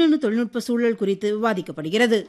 மின்னணு தொழில்நுட்ப சூழல் குறித்து விவாதிக்கப்படுகிறது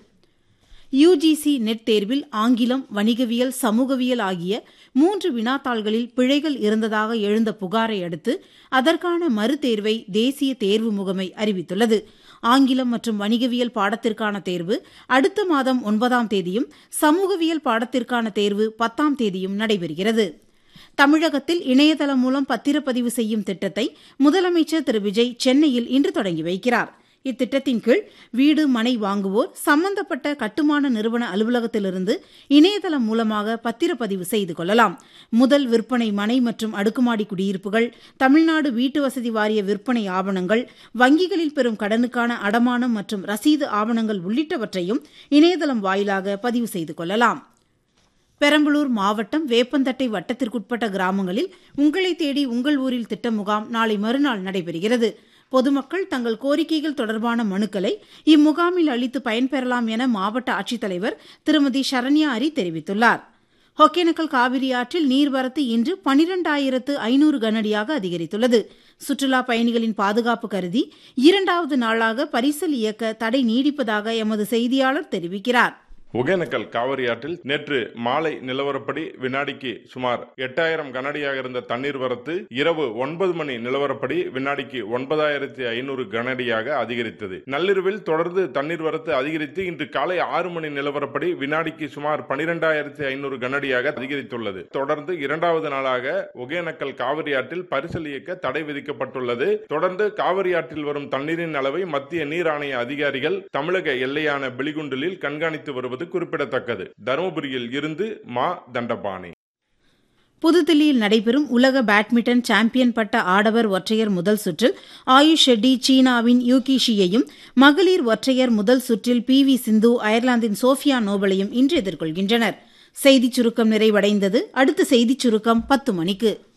யுஜிசி நெட் தேர்வில் ஆங்கிலம் வணிகவியல் சமூகவியல் ஆகிய மூன்று வினாத்தாள்களில் பிழைகள் இருந்ததாக எழுந்த புகாரை அடுத்து அதற்கான மறுதேர்வை தேசிய தேர்வு முகமை அறிவித்துள்ளது ஆங்கிலம் மற்றும் வணிகவியல் பாடத்திற்கான தேர்வு அடுத்த மாதம் ஒன்பதாம் தேதியும் சமூகவியல் பாடத்திற்கான தேர்வு பத்தாம் தேதியும் நடைபெறுகிறது தமிழகத்தில் இணையதளம் மூலம் பத்திரப்பதிவு செய்யும் திட்டத்தை முதலமைச்சர் திரு விஜய் சென்னையில் இன்று தொடங்கி வைக்கிறார் இத்திட்டத்தின் கீழ் வீடு மனை வாங்குவோர் சம்பந்தப்பட்ட கட்டுமான நிறுவன அலுவலகத்திலிருந்து இணையதளம் மூலமாக பத்திரப்பதிவு செய்து கொள்ளலாம் முதல் விற்பனை மனை மற்றும் அடுக்குமாடி குடியிருப்புகள் தமிழ்நாடு வீட்டு வசதி வாரிய விற்பனை ஆவணங்கள் வங்கிகளில் பெறும் கடனுக்கான அடமானம் மற்றும் ரசீது ஆவணங்கள் உள்ளிட்டவற்றையும் இணையதளம் வாயிலாக பதிவு செய்து கொள்ளலாம் பெரம்பலூர் மாவட்டம் வேப்பந்தட்டை வட்டத்திற்குட்பட்ட கிராமங்களில் உங்களை தேடி உங்கள் ஊரில் திட்ட முகாம் நாளை மறுநாள் நடைபெறுகிறது பொதுமக்கள் தங்கள் கோரிக்கைகள் தொடர்பான மனுக்களை இம்முகாமில் அளித்து பயன்பெறலாம் என மாவட்ட ஆட்சித்தலைவர் திருமதி சரண்யா அரி தெரிவித்துள்ளார் ஒகேனக்கல் காவிரி ஆற்றில் நீர்வரத்து இன்று பனிரெண்டாயிரத்து ஐநூறு கனஅடியாக அதிகரித்துள்ளது சுற்றுலா பயணிகளின் பாதுகாப்பு கருதி இரண்டாவது நாளாக பரிசல் இயக்க தடை நீடிப்பதாக எமது செய்தியாளர் தெரிவிக்கிறார் ஒகேனக்கல் காவிரி ஆற்றில் நேற்று மாலை நிலவரப்படி வினாடிக்கு சுமார் எட்டாயிரம் கனஅடியாக இருந்த தண்ணீர் வரத்து இரவு ஒன்பது மணி நிலவரப்படி வினாடிக்கு ஒன்பதாயிரத்தி ஐநூறு கனஅடியாக அதிகரித்தது நள்ளிரவில் தொடர்ந்து தண்ணீர் வரத்து அதிகரித்து இன்று காலை ஆறு மணி நிலவரப்படி வினாடிக்கு சுமார் பனிரெண்டாயிரத்தி ஐநூறு கனஅடியாக அதிகரித்துள்ளது தொடர்ந்து இரண்டாவது நாளாக ஒகேனக்கல் காவிரி ஆற்றில் பரிசல் இயக்க தடை விதிக்கப்பட்டுள்ளது தொடர்ந்து காவிரி ஆற்றில் வரும் தண்ணீரின் அளவை மத்திய நீர் ஆணைய அதிகாரிகள் தமிழக எல்லையான பிலிகுண்டலில் கண்காணித்து வருவது வருவது குறிப்பிடத்தக்கது தருமபுரியில் இருந்து மா தண்டபாணி புதுதில்லியில் நடைபெறும் உலக பேட்மிண்டன் சாம்பியன் பட்ட ஆடவர் ஒற்றையர் முதல் சுற்றில் ஆயுஷ் ஷெட்டி சீனாவின் யூகிஷியையும் மகளிர் ஒற்றையர் முதல் சுற்றில் பி வி சிந்து அயர்லாந்தின் சோஃபியா நோபலையும் இன்று எதிர்கொள்கின்றனர் செய்திச் சுருக்கம் நிறைவடைந்தது அடுத்த செய்திச் சுருக்கம் பத்து மணிக்கு